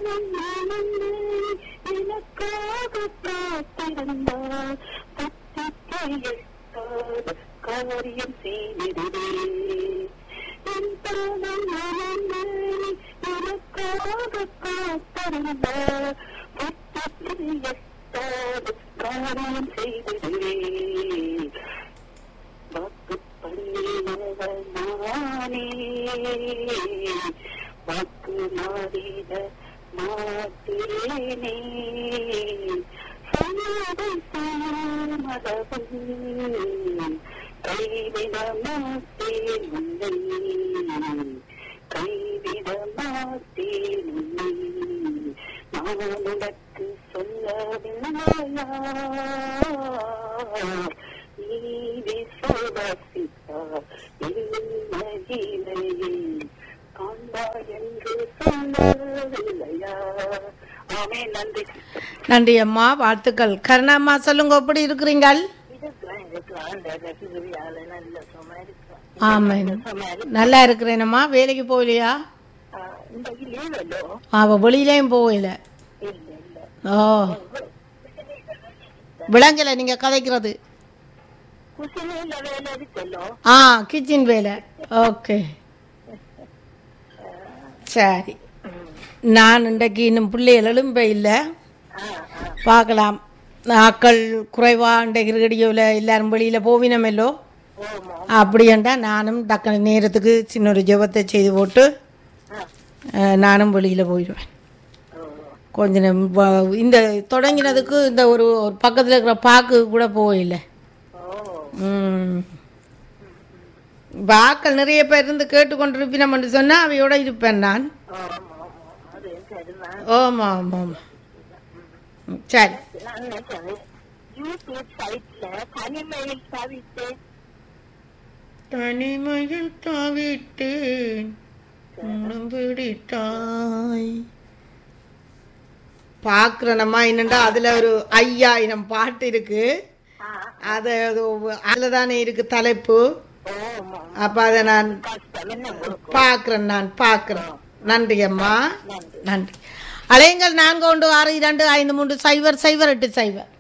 காலம் நான் உன்னை எனக்காக காத்திருந்தால் பத்திக்கு எட்டாத காரியம் செய்திடுவே என் காலம் நான் உன்னை எனக்காக காத்திருந்தால் பத்திக்கு எட்டாத காரியம் செய்திடுவே வாக்கு பண்ணினவர் நானே வாக்கு மாறிட மாட்டேனே சொன்னதை செய்யாமதவும் கைவிட மாட்டேன் உன்னை கைவிட மாட்டேன் உன்னை நான் உனக்கு சொல்லவில்லையா நீ விசுவாசித்தார் என்னையை காண்பா என்று சொல்லவில்லையா ஆமே நன்றி நன்றி அம்மா வாழ்த்துக்கள் கருணாம்மா சொல்லுங்க எப்படி இருக்கிறீங்கள் இதுக்கெல்லாம் இதுக்கெல்லாம் அந்த ரசிகரியால நல்ல சும்மா இருக்கிறேன் ஆமாம் சும்மா நல்லா இருக்கிறேனம்மா வேலைக்கு போகலையா இந்த லீவலோ அவள் வெளியிலையும் போகல இல்ல இல்ல ஓ விளங்கலை நீங்கள் கதைக்கிறது குசினில வேலை இருக்கல்லோ ஆ கிச்சன் வேலை ஓகே சரி நான் இன்றைக்கு இன்னும் பிள்ளைகள் எழும்ப இல்லை பார்க்கலாம் ஆக்கள் குறைவா இன்றைக்கு ரேடியோவில் எல்லாரும் வெளியில் போவினமெல்லோ ஓமா அப்படியண்டா நானும் டக்குனு நேரத்துக்கு சின்ன ஒரு ஜெபத்தை செய்து போட்டு அஹ், நானும் வெளியில் போயிடுவேன் கொஞ்ச நேரம் வ- இந்த தொடங்கினதுக்கு இந்த ஒரு ஒரு பக்கத்தில் இருக்கிற பாக்கு கூட போகல ம் இப்போ ஆக்கள் நிறைய பேர் இருந்து கேட்டுக்கொண்டிருப்பினோம்னு சொன்னால் அவையோட இருப்பேன் நான் அது சரிதான் ஆமாம் ஆமாம் ஆமாம் ம், சரி நான் நினைச்சேன் யூடியூப் சைட்ல தனிமையில் தவித்தேன் தனிமையில் தாவிட்டேன் உன்னம் பிடித்தாய் பார்க்குறேனம்மா என்னண்டா அதில் ஒரு ஐயாயிரம் பாட்டு இருக்கு அது அதில் தானே இருக்கு தலைப்பு ஓமா அப்போ அதை நான் கஷ்டம் என்ன உங்களுக்கு பார்க்குறேன் நான் பார்க்குறேன் நன்றி அம்மா நன்றி அலையுங்கள் நான்கு ஒன்று ஆறு இரண்டு ஐந்து மூன்று சைபர் சைபர் எட்டு சைபர்